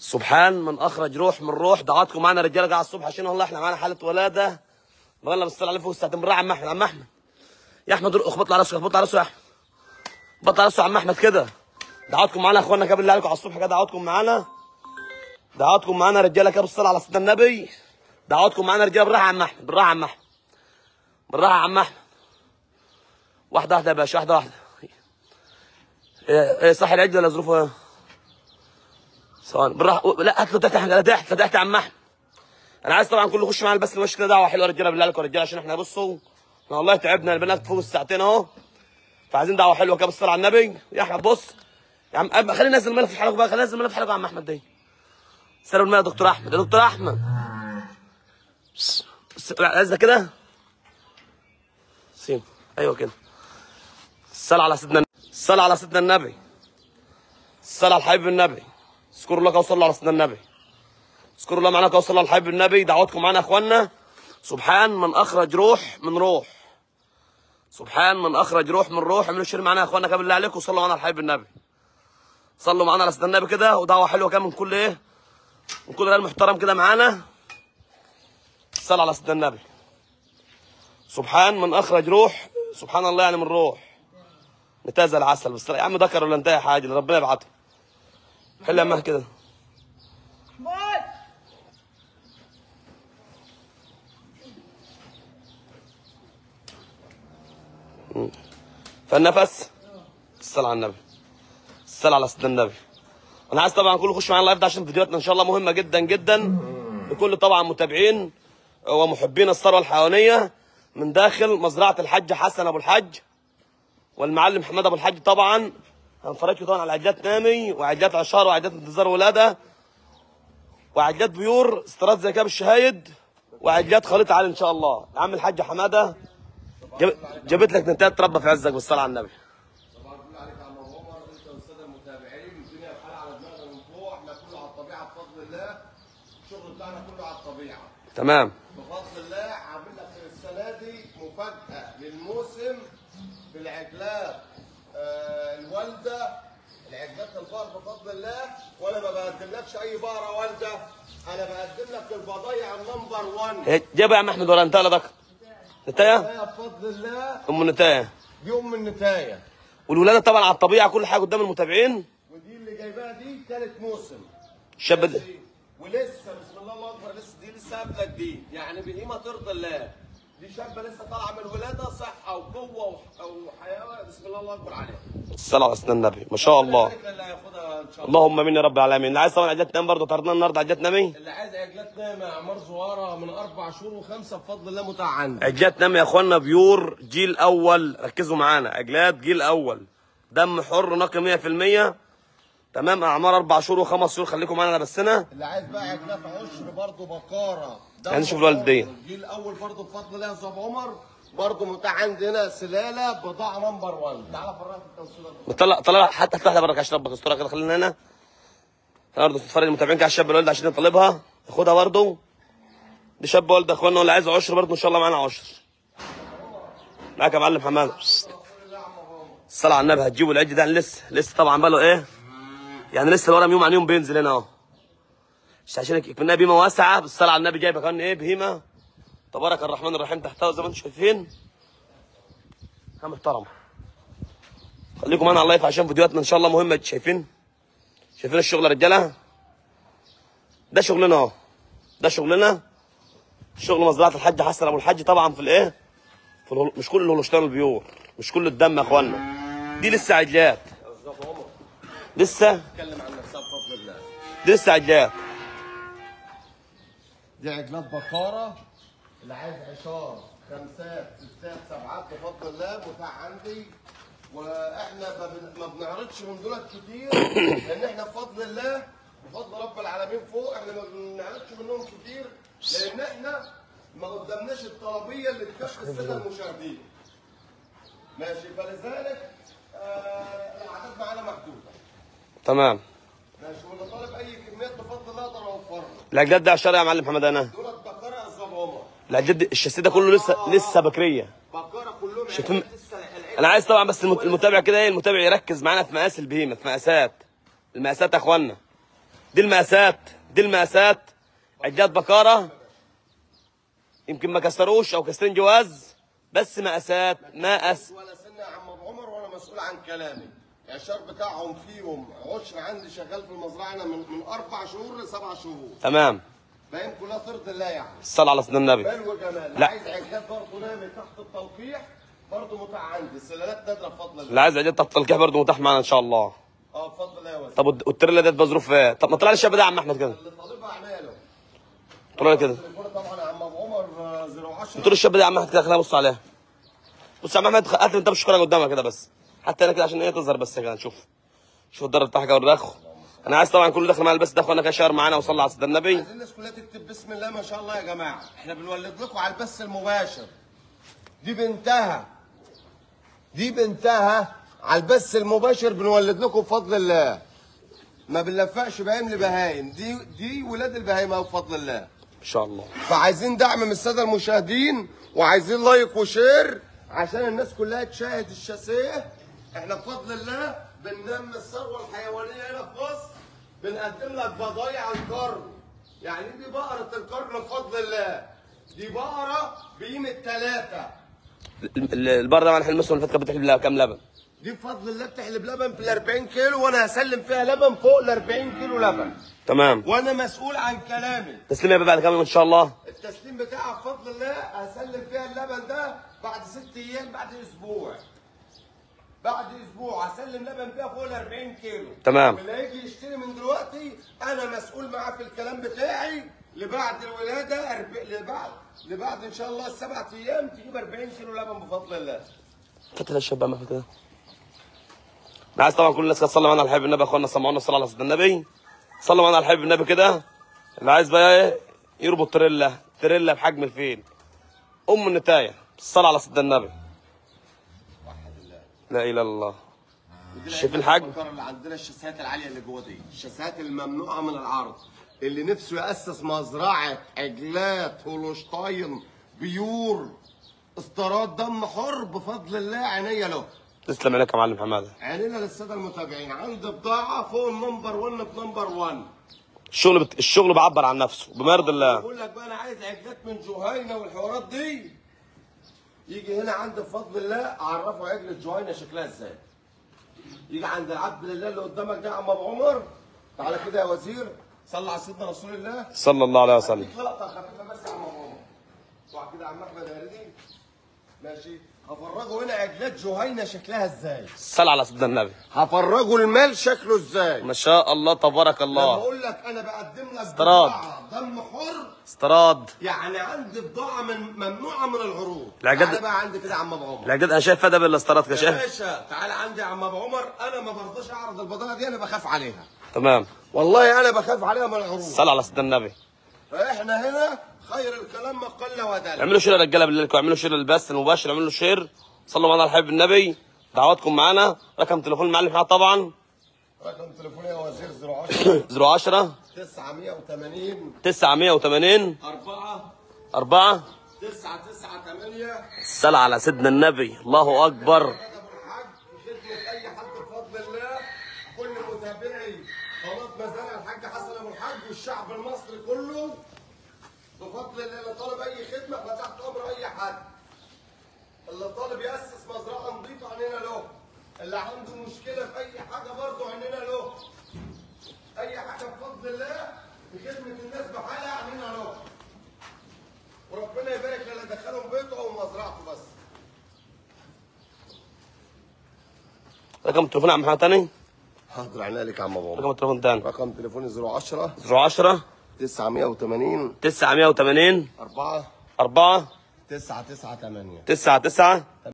سبحان من اخرج روح من روح دعاتكم معنا رجاله قاعد الصبح عشان والله احنا معانا حاله ولاده بغلى بالصلاه عليه فوق الساعتين بالراحه عم احمد عم احمد يا احمد اخبط على راسك اخبط على راسه يا احمد اخبط على راسه يا عم احمد كده دعواتكم معانا يا اخوانا كده بالله عليكم على الصبح كده دعواتكم معانا دعواتكم معانا رجاله كده بالصلاه على سيدنا النبي دعواتكم معانا رجاله بالراحه يا عم احمد بالراحه يا عم احمد بالراحه يا عم احمد واحده واحده يا باشا واحده واحده ايه ايه صح العجل ولا ظروفه ايه؟ ثواني بالراحه لا هات له تحت لا تحت لا تحت يا عم احمد انا عايز طبعا كله يخش معانا بس الوش كده دعوه حلوه رجاله بالله عليكم يا رجاله عشان احنا بصوا احنا والله تعبنا البنات فوق الساعتين اهو فعايزين دعوه حلوه كده بالصلاه على النبي يا احمد بص يا عم أب- خلينا ننزل الملف في حلقه بقى خلينا ننزل الملف في حلقه يا عم احمد دي سلام الماء يا دكتور احمد يا دكتور احمد بس- بس- عايزنا كده سيم ايوه كده الصلاة على سيدنا النبي الصلاة على سيدنا النبي الصلاة على الحبيب النبي اذكروا الله وصلوا على سيدنا النبي اذكروا الله معنا وصلوا على الحبيب النبي دعواتكم معنا يا اخوانا سبحان من اخرج روح من روح سبحان من اخرج روح من روح اعملوا شير معنا يا اخوانا كده بالله عليكم وصلوا معنا على الحبيب النبي صلوا معنا على سيدنا النبي كده ودعوه حلوه كده من كل ايه من كل رجال محترم كده معانا الصلاة على سيدنا النبي سبحان من اخرج روح سبحان الله يعني من روح نتازل العسل بس يا عم ذكر ولا انتهى حاجه اللي ربنا يبعته حل يا عم كده مم. فالنفس الصلاة على النبي الصلاة على سيدنا النبي انا عايز طبعا كله يخش معانا اللايف ده عشان فيديوهاتنا ان شاء الله مهمه جدا جدا لكل طبعا متابعين ومحبين الثروه الحيوانيه من داخل مزرعه الحاج حسن ابو الحاج والمعلم حماد ابو الحاج طبعا هنفرجكم طبعا على عجلات نامي وعجلات عشار وعجلات انتظار ولاده وعجلات بيور استيراد زي كده بالشهايد وعجلات خليط عالي ان شاء الله يا عم الحاج حماده جاب- جابت لك نتايات تربى في عزك بالصلاه على النبي طبعا كل عليك يا عم عمر انت والساده المتابعين الدنيا بحالها على دماغنا من فوق احنا كله على الطبيعه بفضل الله الشغل بتاعنا كله على الطبيعه تمام بفضل الله عامل لك السنه دي مفاجاه للموسم في العجلات آه الوالده العجلات البقر بفضل الله وانا ما بقدملكش اي بقره والده انا بقدم لك البضايع النمبر 1 إيه، جاب يا عم احمد ولا انت ولا ذكر نتايه بفضل الله ام نتايه دي ام النتايه والولاده طبعا على الطبيعه كل حاجه قدام المتابعين ودي اللي جايباها دي ثالث موسم الشاب ده ولسه بسم الله الله اكبر لسه دي لسه قابله جديد يعني بهيمه ترضي الله دي شابه لسه طالعه من الولاده صحه وقوه وح- وحياه بسم الله الله اكبر عليها الصلاه على سيدنا النبي ما شاء الله ذلك اللي هياخدها ان شاء الله اللهم امين يا رب العالمين اللي عايز طبعا عجلات نام برضه طردنا النهارده عجلات نامي اللي عايز عجلات نايمه اعمار صغيره من اربع شهور وخمسه بفضل الله متاح عندي عجلات نامي يا اخوانا بيور جيل اول ركزوا معانا عجلات جيل اول دم حر نقي 100% تمام اعمار اربع شهور وخمس شهور خليكم معانا لبسنا اللي عايز بقى عجلات عشر برضه بقاره ده يعني نشوف الوالدية. الجيل الاول برضه بفضل الله يا استاذ عمر برضه متاح عندنا سلاله بضاعه نمبر 1 تعالى فرقت التوصيلات طلع طلع حتى افتح لها برك عشان ربك استرها كده خلينا هنا خلينا برضه تتفرج المتابعين كده على الشاب الولد عشان نطلبها ناخدها برضه دي شاب والد يا اخوانا اللي عايز عشر برضه ان شاء الله معانا عشر معاك يا معلم حماد الصلاة على النبي هتجيبوا العج ده لسه لسه طبعا بقى له ايه يعني لسه الورم يوم عن يوم بينزل هنا اهو مش عشان منها بهيمه واسعه بالصلاه على النبي جايبه كمان ايه بهيمه تبارك الرحمن الرحيم تحتها زي ما انتم شايفين يا محترمه خليكم معانا على اللايف عشان فيديوهاتنا ان شاء الله مهمه شايفين شايفين الشغل يا رجاله ده شغلنا اهو ده شغلنا شغل مزرعه الحاج حسن ابو الحاج طبعا في الايه في الهول... مش كل الهولشتين البيور مش كل الدم يا اخوانا دي لسه عجلات لسه اتكلم عن نفسها بفضل الله دي لسه عجلات دي عجلات بقارة اللي عايز عشار خمسات ستات سبعات بفضل الله متاح عندي واحنا ما بن- ما بنعرضش من دولت كتير لان احنا بفضل الله بفضل رب العالمين فوق احنا ما بنعرضش منهم كتير لان احنا ما قدمناش الطلبيه اللي تكفي الساده المشاهدين ماشي فلذلك آه الاعداد معانا محدوده تمام ماشي واللي طالب اي كميات بفضل الله اقدر اوفرها العجلات دي عشرة يا معلم محمد انا دولت بقره يا استاذ عمر العجلات دي الشاسيه ده كله لسه لسه بكريه بقره كلهم شايفين- عيال لسه العيال انا عايز طبعا بس المت- المتابع كده ايه المتابع يركز معانا في مقاس البهيمه في مقاسات المقاسات يا اخوانا دي المقاسات دي المقاسات عجلات بكاره يمكن ما كسروش او كسرين جواز بس مقاسات مقاس ولا سنة يا عم ابو عمر وانا مسؤول عن كلامي العشار بتاعهم فيهم عشر عندي شغال في المزرعه انا من من اربع شهور لسبع شهور تمام باين كلها ترضي الله يعني الصلاة على سيدنا النبي حلو جمال لا. عايز عجلات برضه نامي تحت التوقيع برضه متاح عندي السلالات نادره بفضل الله اللي عايز عجلات تحت التلقيح برضه متاح معانا ان شاء الله اه بفضل الله يا وزير طب والد- والتريلا ديت بظروف ايه طب ما طلع لي الشاب ده يا عم احمد كده اللي طالبها عماله طلع لي كده التليفون طبعا يا عم ابو عمر آه، 010 قلت له الشاب ده يا عم احمد كده خلينا نبص عليها بص يا عم احمد هات لي انت بالشكرة قدامك كده بس حتى انا كده عشان هي تظهر بس كده نشوف شوف الضرب بتاعها كده والرخ انا عايز طبعا كله داخل معايا البس ده اخوانا كده شهر معانا وصلى على سيدنا النبي عايزين الناس كلها تكتب بسم الله ما شاء الله يا جماعه احنا بنولد لكم على البث المباشر دي بنتها دي بنتها على البث المباشر بنولد لكم بفضل الله ما بنلفقش بهايم لبهايم دي دي ولاد البهايم أهو بفضل الله ان شاء الله فعايزين دعم من الساده المشاهدين وعايزين لايك وشير عشان الناس كلها تشاهد الشاسيه احنا بفضل الله بننمي الثروه الحيوانيه هنا في مصر بنقدم لك بضايع القرن يعني دي بقره القرن بفضل الله دي بقره بقيمه ثلاثه ال- ال- البار ده معنا الموسم اللي فات كانت بتحلب لها كام لبن دي بفضل الله بتحلب لبن في ال 40 كيلو وانا هسلم فيها لبن فوق ال 40 كيلو لبن تمام وانا مسؤول عن كلامي تسليم يا بيه بعد كام يوم ان شاء الله التسليم بتاعها بفضل الله هسلم فيها اللبن ده بعد ست ايام بعد اسبوع بعد اسبوع هسلم لبن فيها فوق ال 40 كيلو تمام. واللي هيجي يشتري من دلوقتي انا مسؤول معاه في الكلام بتاعي لبعد الولاده أرب... لبعد لبعد ان شاء الله السبع ايام تجيب 40 كيلو لبن بفضل الله فتح الشاب بقى محمد كده انا عايز طبعا كل الناس كده تصلي معانا على الحبيب النبي يا اخوانا سمعونا الصلاه على سيدنا النبي صلوا معانا على الحبيب النبي كده اللي عايز بقى ايه يربط تريلا تريلا بحجم الفيل ام النتايه الصلاه على سيدنا النبي لا اله الا الله شايف الحجم الفكرة اللي عندنا الشاسات العاليه اللي جوه دي الشاسات الممنوعه من العرض اللي نفسه ياسس مزرعه عجلات هولشتاين بيور استيراد دم حر بفضل الله عينيا له تسلم عليك يا معلم حماده عينينا للساده المتابعين عندي بضاعه فوق النمبر 1 بنمبر 1 الشغل بت... الشغل بعبر عن نفسه بمرض الله بقول لك بقى انا عايز عجلات من جهينه والحوارات دي يجي هنا عند بفضل الله اعرفه عجله جهينه شكلها ازاي يجي عند العبد لله اللي قدامك ده يا عم ابو عمر تعالى كده يا وزير صلى على سيدنا رسول الله صلى الله عليه وسلم اديك لقطه خفيفه بس يا عم ابو عمر اقعد كده يا عم احمد يا ريدي ماشي هفرجه هنا عجلات جهينه شكلها ازاي صلى على سيدنا النبي هفرجه المال شكله ازاي ما شاء الله تبارك لما الله اقول لك انا بقدم لك استيراد. بضاعة دم حر استيراد يعني عندي بضاعة من ممنوعة من العروض العجل- تعالى بقى عندي كده يا عم ابو عمر العجاد انا شايف فدا بالاستيراد كده يا شايف باشا تعالى عندي يا عم ابو عمر انا ما برضاش اعرض البضاعة دي انا بخاف عليها تمام والله انا بخاف عليها من العروض صلى على سيدنا النبي فاحنا هنا خير الكلام ما قل ودل اعملوا شير يا رجاله بالله لكم اعملوا شير للبث المباشر اعملوا شير صلوا معانا على الحبيب النبي دعواتكم معانا رقم تليفون المعلم حماد طبعا رقم تليفوني يا وزير 010 010 980 980 4 4 9 9 8 الصلاة على سيدنا النبي الله اكبر ابو الحاج في خدمة اي حد بفضل الله كل متابعي قناة مزارع الحاج حسن ابو الحاج والشعب المصري كله بفضل الله اللي طالب اي خدمة احنا تحت امر اي حد اللي طالب يأسس مزرعة نظيفة عنينا له اللي عنده مشكلة في اي حاجة برضه عنينا له اي حاجة بفضل الله بخدمة الناس بحالها عنينا له وربنا يبارك للي دخلهم بيته او مزرعته بس رقم تليفون يا عم محمد تاني حاضر عينيا لك يا عم ابو عمر رقم التليفون تاني رقم تليفوني 010 010 980 980 4 4 9 9 8 9 9